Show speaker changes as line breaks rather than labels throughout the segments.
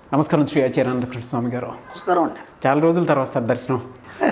నమస్కారం శ్రీ ఆచార్య కృష్ణస్వామి గారు
నమస్కారం అండి
చాలా రోజుల తర్వాత సార్ దర్శనం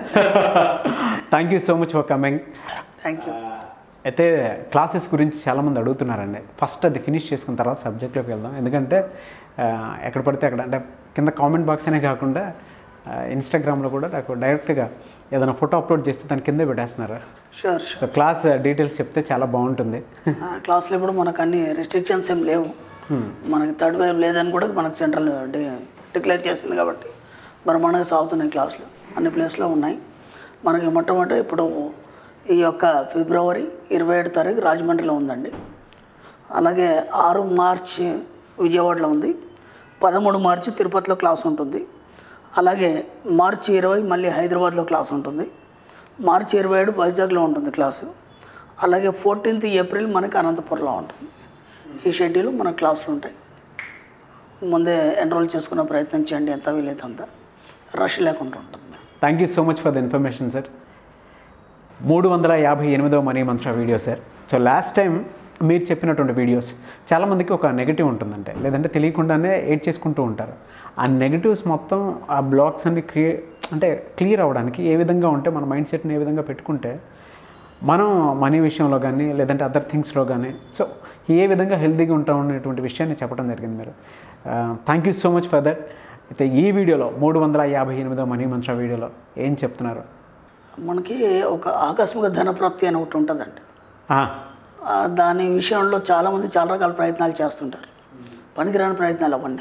thank you so much for coming
thank you
అయితే క్లాసెస్ గురించి చాలామంది అడుగుతున్నారండి ఫస్ట్ అది ఫినిష్ చేసుకున్న తర్వాత సబ్జెక్ట్లోకి వెళ్దాం ఎందుకంటే ఆ, ఎక్కడ పడితే అక్కడ అంటే కింద కామెంట్ బాక్స్ అనే కాకుండా ఇన్స్టాగ్రామ్లో కూడా నాకు డైరెక్ట్గా ఏదైనా ఫోటో అప్లోడ్ చేస్తే దాని కిందే పెట్టేస్తున్నారు
sure sure
so class details చెప్తే చాలా బాగుంటుంది
క్లాస్లో ఇప్పుడు మనకు అన్ని రెస్ట్రిక్షన్స్ ఏం లేవు మనకి థర్డ్ వేవ్ లేదని కూడా మనకు సెంట్రల్ డిక్లేర్ చేసింది కాబట్టి మరి మనకి సాగుతున్నాయి క్లాసులు అన్ని ప్లేస్లో ఉన్నాయి మనకి మొట్టమొదటి ఇప్పుడు ఈ యొక్క ఫిబ్రవరి ఇరవై ఏడు తారీఖు రాజమండ్రిలో ఉందండి అలాగే ఆరు మార్చ్ విజయవాడలో ఉంది పదమూడు మార్చి తిరుపతిలో క్లాస్ ఉంటుంది అలాగే మార్చి ఇరవై మళ్ళీ హైదరాబాద్లో క్లాస్ ఉంటుంది మార్చి ఇరవై ఏడు వైజాగ్లో ఉంటుంది క్లాసు అలాగే ఫోర్టీన్త్ ఏప్రిల్ మనకి అనంతపురంలో ఉంటుంది ఈ షెడ్యూల్ మన క్లాసులు ఉంటాయి ముందే ఎన్రోల్ చేసుకునే ప్రయత్నం చేయండి ఎంత వీలైతే అంత రష్ లేకుండా ఉంటుంది
thank you so much for the information sir మూడు వందల యాభై ఎనిమిదవ money mantra video sir so last time మీరు చెప్పినటువంటి వీడియోస్ చాలామందికి ఒక నెగిటివ్ ఉంటుందంటే లేదంటే తెలియకుండానే ఏడ్ చేసుకుంటూ ఉంటారు ఆ నెగిటివ్స్ మొత్తం ఆ బ్లాక్స్ అన్ని క్రియే అంటే క్లియర్ అవ్వడానికి ఏ విధంగా ఉంటే మన మైండ్ సెట్ని ఏ విధంగా పెట్టుకుంటే మనం మనీ విషయంలో కానీ లేదంటే అదర్ థింగ్స్లో కానీ సో ఏ విధంగా హెల్తీగా ఉంటాం అనేటువంటి విషయాన్ని చెప్పడం జరిగింది మీరు thank you so much for that అయితే ఈ వీడియోలో మూడు వందల యాభై ఎనిమిదో మనీ మంత్ర వీడియోలో ఏం చెప్తున్నారు
మనకి ఒక ఆకస్మిక ధనప్రాప్తి అని ఒకటి ఉంటుందండి
ఆ,
ఆ, దాని విషయంలో చాలామంది చాలా రకాల ప్రయత్నాలు చేస్తుంటారు పనికిరాని ప్రయత్నాలు అవన్నీ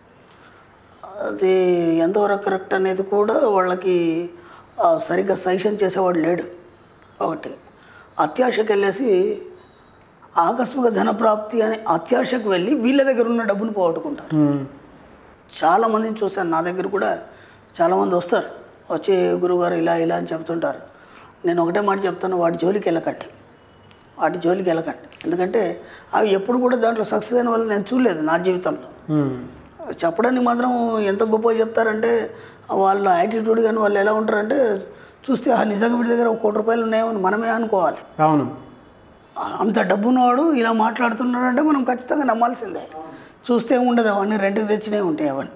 అది ఎంతవరకు కరెక్ట్ అనేది కూడా వాళ్ళకి ఆ, సరిగ్గా సజెషన్ చేసేవాడు లేడు ఒకటి అత్యాశకు వెళ్ళేసి ఆకస్మిక ధనప్రాప్తి అనే అత్యాశకు వెళ్ళి వీళ్ళ దగ్గర ఉన్న డబ్బును పోగొట్టుకుంటారు
మ్మ్.
చాలామందిని చూశాను నా దగ్గర కూడా చాలామంది వస్తారు వచ్చి గురువుగారు ఇలా ఇలా అని చెప్తుంటారు నేను ఒకటే మాట చెప్తాను వాటి జోలికి వెళ్ళకండి వాటి జోలికి వెళ్ళకండి ఎందుకంటే అవి ఎప్పుడు కూడా దాంట్లో సక్సెస్ అయిన వాళ్ళు నేను చూడలేదు నా జీవితంలో
మ్మ్.
చెప్పడానికి మాత్రం ఎంత గొప్పగా చెప్తారంటే వాళ్ళ యాటిట్యూడ్ కానీ వాళ్ళు ఎలా ఉంటారంటే చూస్తే ఆ నిజంగా వీడి దగ్గర ఒక కోటి రూపాయలు ఉన్నాయేమని మనమే అనుకోవాలి
అవును
అంత డబ్బు ఉన్నవాడు ఇలా మాట్లాడుతున్నాడు అంటే మనం ఖచ్చితంగా నమ్మాల్సిందే చూస్తే ఉండదు అవన్నీ రెంట్కి తెచ్చినవి ఉంటాయి అవన్నీ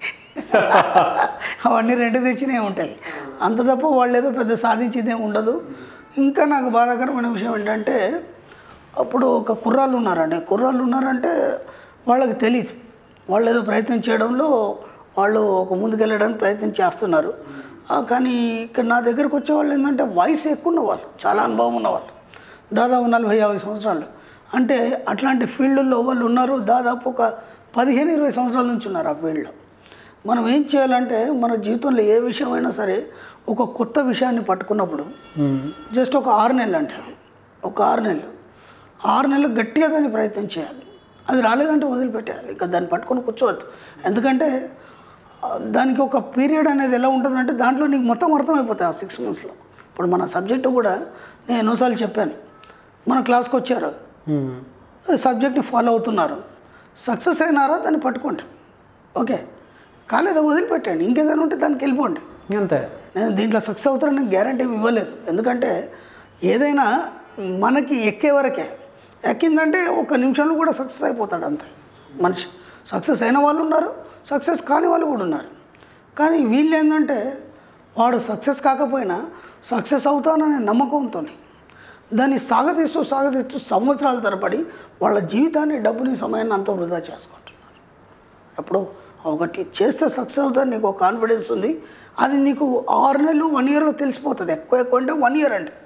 అవన్నీ రెంట్కి తెచ్చినవి ఉంటాయి అంత తప్ప వాళ్ళు ఏదో పెద్ద సాధించేదేం ఉండదు ఇంకా నాకు బాధాకరమైన విషయం ఏంటంటే అప్పుడు ఒక కుర్రాళ్ళు ఉన్నారండి కుర్రాళ్ళు ఉన్నారంటే వాళ్ళకి తెలియదు వాళ్ళు ఏదో ప్రయత్నం చేయడంలో వాళ్ళు ఒక ముందుకెళ్ళడానికి ప్రయత్నం చేస్తున్నారు ఆ, కానీ ఇక్కడ నా దగ్గరకు వచ్చే వాళ్ళు ఏంటంటే వయసు ఎక్కువ ఉన్నవాళ్ళు చాలా అనుభవం ఉన్నవాళ్ళు దాదాపు నలభై యాభై సంవత్సరాలు అంటే అట్లాంటి ఫీల్డ్లో వాళ్ళు ఉన్నారు దాదాపు ఒక పదిహేను ఇరవై సంవత్సరాల నుంచి ఉన్నారు ఆ ఫీల్డ్లో మనం ఏం చేయాలంటే మన జీవితంలో ఏ విషయమైనా సరే ఒక కొత్త విషయాన్ని పట్టుకున్నప్పుడు
మ్మ్.
జస్ట్ ఒక ఆరు నెలలు అంటే ఒక ఆరు నెలలు ఆరు నెలలు గట్టిగా దాన్ని ప్రయత్నం చేయాలి అది రాలేదంటే వదిలిపెట్టేయాలి ఇంకా దాన్ని పట్టుకొని కూర్చోవద్దు ఎందుకంటే ఆ, దానికి ఒక పీరియడ్ అనేది ఎలా ఉంటుందంటే దాంట్లో నీకు మొత్తం అర్థమైపోతాయి ఆ సిక్స్ మంత్స్లో ఇప్పుడు మన సబ్జెక్టు కూడా నేను ఎన్నోసార్లు చెప్పాను మన క్లాస్కి వచ్చారు
మ్మ్.
సబ్జెక్ట్ని ఫాలో అవుతున్నారు సక్సెస్ అయినారా దాన్ని పట్టుకోండి ఓకే కాలేదా వదిలిపెట్టండి ఇంకేదైనా ఉంటే దానికి వెళ్ళిపోండి
అంతే
నేను దీంట్లో సక్సెస్ అవుతానని గ్యారంటీ ఇవ్వలేదు ఎందుకంటే ఏదైనా మనకి ఎక్కే వరకే ఎక్కిందంటే ఒక నిమిషంలో కూడా సక్సెస్ అయిపోతాడు అంతే మనిషి సక్సెస్ అయిన వాళ్ళు ఉన్నారు సక్సెస్ కాని వాళ్ళు కూడా ఉన్నారు కానీ వీళ్ళు ఏంటంటే వాడు సక్సెస్ కాకపోయినా సక్సెస్ అవుతాననే నమ్మకంతో దాన్ని సాగతీస్తూ సాగతీస్తూ సంవత్సరాల తరబడి వాళ్ళ జీవితాన్ని డబ్బుని సమయాన్ని అంతా వృధా చేసుకుంటున్నారు అప్పుడు ఒకటి చేస్తే సక్సెస్ అవుతుంది నీకు ఒక కాన్ఫిడెన్స్ ఉంది అది నీకు ఆరు నెలలు వన్ ఇయర్లో తెలిసిపోతుంది ఎక్కువ ఎక్కువ అంటే వన్ ఇయర్ అండి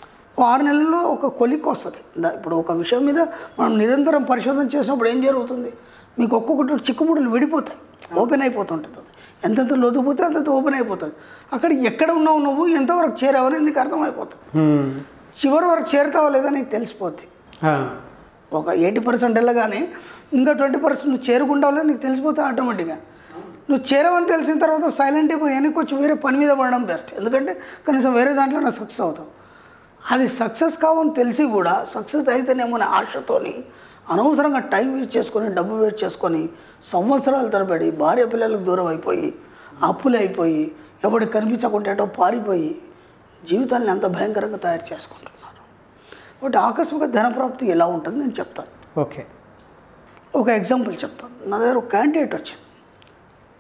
ఓ ఆరు నెలల్లో ఒక కొలిక్ వస్తుంది దా- ఇప్పుడు ఒక విషయం మీద మనం నిరంతరం పరిశోధన చేసినప్పుడు ఏం జరుగుతుంది మీకు ఒక్కొక్కటి చిక్కుముడులు విడిపోతాయి ఓపెన్ అయిపోతుంటుంది అది. ఎంతెంత లోతుపోతే అంతంత ఓపెన్ అయిపోతుంది అక్కడ ఎక్కడ ఉన్నావు నువ్వు ఎంతవరకు చేరావని నీకు అర్థమైపోతుంది
మ్మ్.
చివరి వరకు చేరుతావా లేదా నీకు తెలిసిపోద్ది
ఆ,
ఒక ఎయిటీ పర్సెంట్ వెళ్ళగానే ఇంకా ట్వంటీ పర్సెంట్ నువ్వు చేరుకుంటావులే నీకు తెలిసిపోతే ఆటోమేటిక్గా నువ్వు చేరవని తెలిసిన తర్వాత సైలెంట్ అయిపోయి వెనక్కి వచ్చి వేరే పని మీద పడడం బెస్ట్ ఎందుకంటే కనీసం వేరే దాంట్లో నా సక్సెస్ అవుతావు అది సక్సెస్ కావని తెలిసి కూడా సక్సెస్ అయితేనేమో అనే ఆశతోని అనవసరంగా టైం వేస్ట్ చేసుకొని డబ్బు వేస్ట్ చేసుకొని సంవత్సరాల తరబడి భార్య పిల్లలకు దూరం అయిపోయి అప్పులు అయిపోయి ఎవరికి కనిపించకుండా ఏటో పారిపోయి జీవితాన్ని అంత భయంకరంగా తయారు చేసుకుంటున్నారు ఒకటి ఆకస్మిక ధనప్రాప్తి ఎలా ఉంటుంది నేను చెప్తాను
ఓకే
ఒక ఎగ్జాంపుల్ చెప్తాను నా దగ్గర ఒక క్యాండిడేట్ వచ్చింది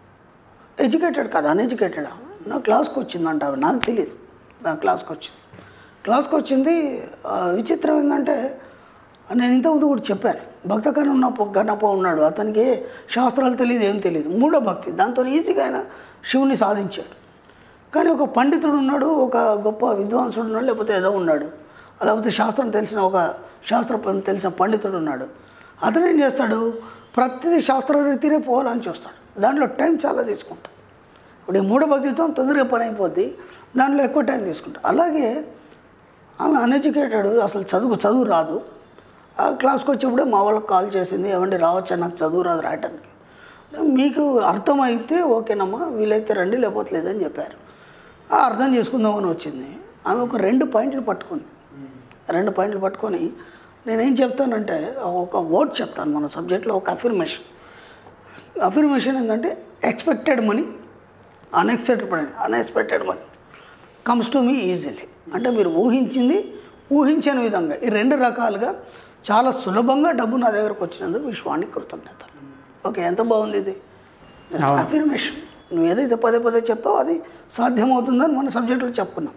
ఎడ్యుకేటెడ్ కాదు అన్ఎడ్యుకేటెడ్ నా క్లాస్కి వచ్చిందంట ఆమె నాకు తెలియదు నా క్లాస్కి వచ్చింది క్లాస్కి వచ్చింది ఆ, విచిత్రం ఏంటంటే నేను ఇంతకుముందు కూడా చెప్పాను భక్త కన్నప్ప గణప ఉన్నాడు అతనికి శాస్త్రాలు తెలియదు ఏం తెలియదు మూడో భక్తి దాంతో ఈజీగా ఆయన శివుని సాధించాడు కానీ ఒక పండితుడు ఉన్నాడు ఒక గొప్ప విద్వాంసుడు ఉన్నాడు లేకపోతే ఏదో ఉన్నాడు లేకపోతే శాస్త్రం తెలిసిన ఒక శాస్త్ర ప- తెలిసిన పండితుడు ఉన్నాడు అతను ఏం చేస్తాడు ప్రతిదీ శాస్త్రరీతినే పోవాలని చూస్తాడు దాంట్లో టైం చాలా తీసుకుంటాడు ఇప్పుడు ఈ మూఢ భక్తితో తొందరగా పని అయిపోద్ది దాంట్లో ఎక్కువ టైం తీసుకుంటాడు అలాగే ఆమె అన్ఎడ్యుకేటెడ్ అసలు చదువు చదువు రాదు ఆ క్లాస్కి వచ్చేప్పుడే మా వాళ్ళకి కాల్ చేసింది ఏమండి రావచ్చా నాకు చదువు రాదు రాయటానికి మీకు అర్థమైతే ఓకేనమ్మా వీలైతే రండి లేకపోతే లేదని చెప్పారు ఆ అర్థం చేసుకుందామని వచ్చింది ఆమె ఒక రెండు పాయింట్లు పట్టుకుంది రెండు పాయింట్లు పట్టుకొని నేనేం చెప్తానంటే ఒక వర్డ్ చెప్తాను మన సబ్జెక్ట్లో ఒక అఫర్మేషన్ అఫర్మేషన్ ఏంటంటే expected money unexpected money unexpected money comes to me easily అంటే మీరు ఊహించింది ఊహించని విధంగా ఈ రెండు రకాలుగా చాలా సులభంగా డబ్బు నా దగ్గరకు వచ్చినందుకు విశ్వానికి కృతజ్ఞత ఓకే ఎంత బాగుంది ఇది అఫర్మేషన్ నువ్వు ఏదైతే పదే పదే చెప్తావో అది సాధ్యమవుతుందని మన సబ్జెక్టులో చెప్పుకున్నాం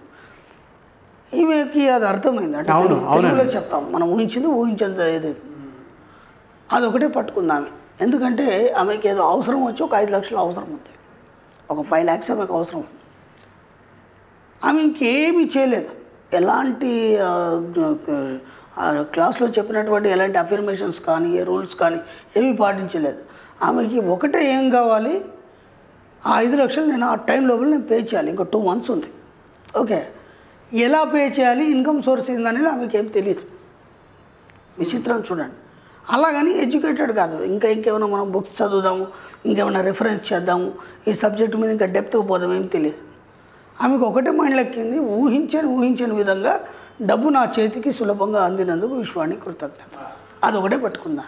ఈమెకి అది అర్థమైంది అంటే
అవును,
తెలుగు- తెలుగులో చెప్తాం మనం ఊహించింది ఊహించేంత ఏదైతే అది ఒకటే పట్టుకుంది ఆమె ఎందుకంటే ఆమెకి ఏదో అవసరం వచ్చి ఒక ఐదు లక్షలు అవసరం ఉంది ఒక ఫైవ్ ల్యాక్స్ ఆమెకు అవసరం ఉంది ఆమె ఇంకేమీ చేయలేదు ఎలాంటి ఆ, ఆ, క్లాస్లో చెప్పినటువంటి ఎలాంటి అఫర్మేషన్స్ కానీ ఏ రూల్స్ కానీ ఏమీ పాటించలేదు ఆమెకి ఒకటే ఏం కావాలి ఆ ఐదు లక్షలు నేను ఆ టైం లోపల నేను పే చేయాలి ఇంకా టూ మంత్స్ ఉంది ఓకే ఎలా పే చేయాలి ఇన్కమ్ సోర్స్ ఏందనేది ఆమెకి ఏం తెలియదు విచిత్రం చూడండి అలాగని ఎడ్యుకేటెడ్ కాదు ఇంకా ఇంకేమైనా మనం బుక్స్ చదువుదాము ఇంకేమైనా రిఫరెన్స్ చేద్దాము ఈ సబ్జెక్ట్ మీద ఇంకా డెప్త్కి పోదాం ఏం తెలియదు ఆమెకు ఒకటే మైండ్ లెక్కింది ఊహించని ఊహించని విధంగా డబ్బు నా చేతికి సులభంగా అందినందుకు విశ్వానికి కృతజ్ఞత అది ఒకటే పట్టుకుందా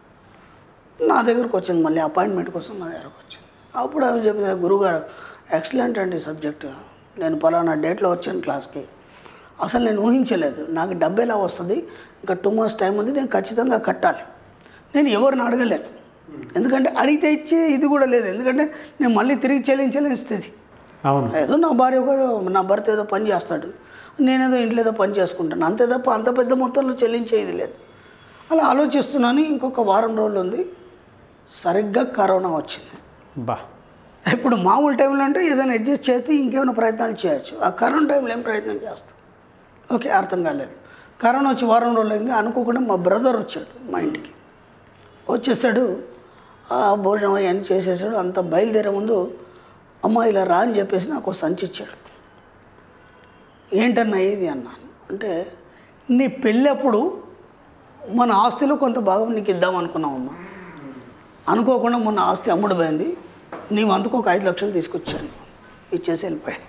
నా దగ్గరకు వచ్చింది మళ్ళీ అపాయింట్మెంట్ కోసం నా దగ్గరకు వచ్చింది అప్పుడు ఆమె చెప్పింది గురుగారు ఎక్సలెంట్ అండి సబ్జెక్టు నేను పలానా డేట్లో వచ్చాను క్లాస్కి అసలు నేను ఊహించలేదు నాకు డబ్బు ఎలా వస్తుంది ఇంకా టూ మంత్స్ టైం ఉంది నేను ఖచ్చితంగా కట్టాలి నేను ఎవరిని అడగలేదు ఎందుకంటే అడిగితే ఇచ్చే ఇది కూడా లేదు ఎందుకంటే నేను మళ్ళీ తిరిగి చెల్లించలేని స్థితి
అవును
ఏదో నా భార్య ఒక నా భర్త ఏదో పని చేస్తాడు నేనేదో ఇంట్లో ఏదో పని చేసుకుంటాను అంతే తప్ప అంత పెద్ద మొత్తంలో చెల్లించేది లేదు అలా ఆలోచిస్తున్నాను ఇంకొక వారం రోజులు ఉంది సరిగ్గా కరోనా వచ్చింది
బా
ఇప్పుడు మామూలు టైంలో అంటే ఏదైనా అడ్జస్ట్ చేసి ఇంకేమైనా ప్రయత్నాలు చేయొచ్చు ఆ కరోనా టైంలో ఏం ప్రయత్నం చేస్తాం ఓకే అర్థం కాలేదు కరోనా వచ్చి వారం రోజులు అయింది అనుకోకుండా మా బ్రదర్ వచ్చాడు మా ఇంటికి వచ్చేసాడు ఆ భోజనం అవన్నీ చేసేసాడు అంత బయలుదేరే ముందు అమ్మ ఇలా రా అని చెప్పేసి నాకు ఒక సంచి ఇచ్చాడు ఏంటన్నా ఏది అన్నాను అంటే నీ పెళ్ళప్పుడు మన ఆస్తిలో కొంత భాగం నీకు ఇద్దాం అనుకున్నామమ్మా అనుకోకుండా మొన్న ఆస్తి అమ్ముడు పోయింది నీ వంతుకు ఒక ఐదు లక్షలు తీసుకొచ్చాను ఇచ్చేసి వెళ్ళిపోయాడు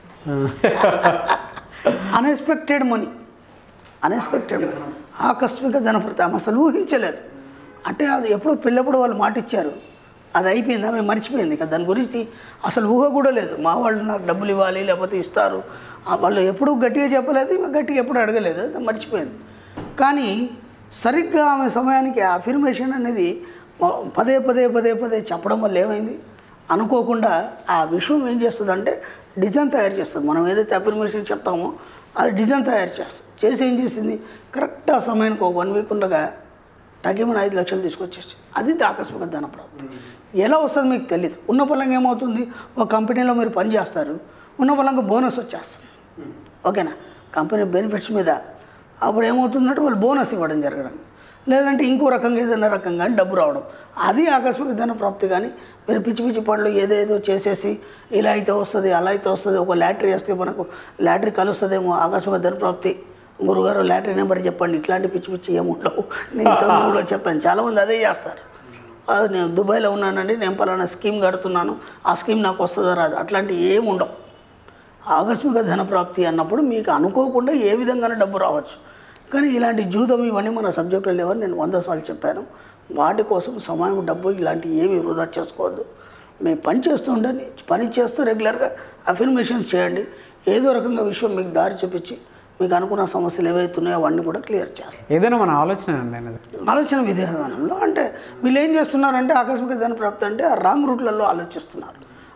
అన్ఎక్స్పెక్టెడ్ మనీ అన్ఎక్స్పెక్టెడ్ మనీ ఆకస్మిక ధనప్రతి ఆమె అసలు ఊహించలేదు అంటే అది ఎప్పుడో పెళ్ళప్పుడు వాళ్ళు మాట ఇచ్చారు అది అయిపోయింది ఆమె మర్చిపోయింది ఇక దాని గురించి అసలు ఊహ కూడా లేదు మా వాళ్ళు నాకు డబ్బులు ఇవ్వాలి లేకపోతే ఇస్తారు ఆ వాళ్ళు ఎప్పుడూ గట్టిగా చెప్పలేదు ఈమె గట్టిగా ఎప్పుడు అడగలేదు అది మర్చిపోయింది కానీ సరిగ్గా ఆమె సమయానికి ఆ అఫర్మేషన్ అనేది మ- పదే పదే పదే పదే చెప్పడం వల్ల ఏమైంది అనుకోకుండా ఆ విషయం ఏం చేస్తుందంటే డిజైన్ తయారు చేస్తుంది మనం ఏదైతే అఫర్మేషన్ చెప్తామో అది డిజైన్ తయారు చేస్తుంది చేసి ఏం చేసింది కరెక్ట్ ఆ సమయానికి ఒక వన్ వీక్ ఉండగా తగ్గిమని ఐదు లక్షలు తీసుకొచ్చేసి అది ఆకస్మిక ధన ప్రాప్తి ఎలా వస్తుంది మీకు తెలియదు ఉన్న పొలంగా ఏమవుతుంది ఒక కంపెనీలో మీరు పని చేస్తారు ఉన్న పొలంగా బోనస్ వచ్చేస్తుంది ఓకేనా కంపెనీ బెనిఫిట్స్ మీద అప్పుడు ఏమవుతుందంటే వాళ్ళు బోనస్ ఇవ్వడం జరగడం లేదంటే ఇంకో రకంగా ఏదైనా రకంగా కానీ డబ్బు రావడం అది ఆకస్మిక ధన ప్రాప్తి కానీ మీరు పిచ్చి పిచ్చి పనులు ఏదేదో చేసేసి ఇలా అయితే వస్తుంది అలా అయితే వస్తుంది ఒక లాటరీ వస్తే మనకు లాటరీ కలుస్తుందేమో ఆకస్మిక ధన ప్రాప్తి గురుగారు లాటరీ నెంబర్ చెప్పండి ఇట్లాంటి పిచ్చి పిచ్చి ఏముండవు నేను ఇంతకుముందు కూడా చెప్పాను చాలామంది అదే చేస్తారు ఆ, నేను దుబాయ్లో ఉన్నానండి నేను పలానా స్కీమ్ కడుతున్నాను ఆ స్కీమ్ నాకు వస్తుందా రాదు అట్లాంటివి ఏమి ఉండవు ఆకస్మిక ధనప్రాప్తి అన్నప్పుడు మీకు అనుకోకుండా ఏ విధంగానే డబ్బు రావచ్చు కానీ ఇలాంటి జూదం ఇవన్నీ మన సబ్జెక్టులో లేవని నేను వంద సార్లు చెప్పాను వాటి కోసం సమయం డబ్బు ఇలాంటి ఏమి వృధా చేసుకోవద్దు మేము పని చేస్తుండని పని చేస్తూ రెగ్యులర్గా అఫర్మేషన్స్ చేయండి ఏదో రకంగా విషయం మీకు దారి చూపించి మీకు అనుకున్న సమస్యలు ఏవైతున్నాయో అవన్నీ కూడా క్లియర్ చేస్తాం
ఏదైనా మన ఆలోచన అండి అనేది
ఆలోచన విధానంలో అంటే వీళ్ళు ఏం చేస్తున్నారంటే ఆకస్మిక ధన ప్రాప్తి అంటే ఆ రాంగ్ రూట్లలో ఆలోచిస్తున్నారు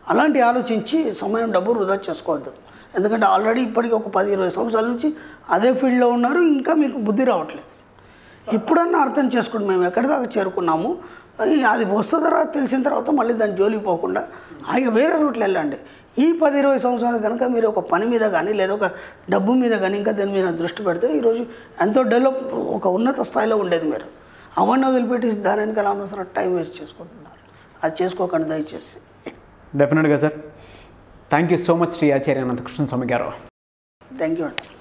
అలాంటి ఆలోచించి సమయం డబ్బు వృధా చేసుకోవద్దు ఎందుకంటే ఆల్రెడీ ఇప్పటికి ఒక పది ఇరవై సంవత్సరాల నుంచి అదే ఫీల్డ్లో ఉన్నారు ఇంకా మీకు బుద్ధి రావట్లేదు ఇప్పుడన్నా అర్థం చేసుకోండి మేము ఎక్కడి దాకా చేరుకున్నాము ఈ అది వస్తున్న తర్వాత తెలిసిన తర్వాత మళ్ళీ దాని జోలికి పోకుండా ఆయన వేరే రూట్లో వెళ్ళండి ఈ పది ఇరవై సంవత్సరాలు కనుక మీరు ఒక పని మీద కానీ లేదా ఒక డబ్బు మీద కానీ ఇంకా దాని మీద దృష్టి పెడితే ఈరోజు ఎంతో డెవలప్ ఒక ఉన్నత స్థాయిలో ఉండేది మీరు అవన్నీ వదిలిపెట్టి దాని వెనకాల అనవసరం టైం వేస్ట్ చేసుకుంటున్నారు అది చేసుకోకండి దయచేసి
డెఫినెట్గా sir thank you so much Shri Acharya Anantakrishna Swami గారు
థ్యాంక్ యూ అండి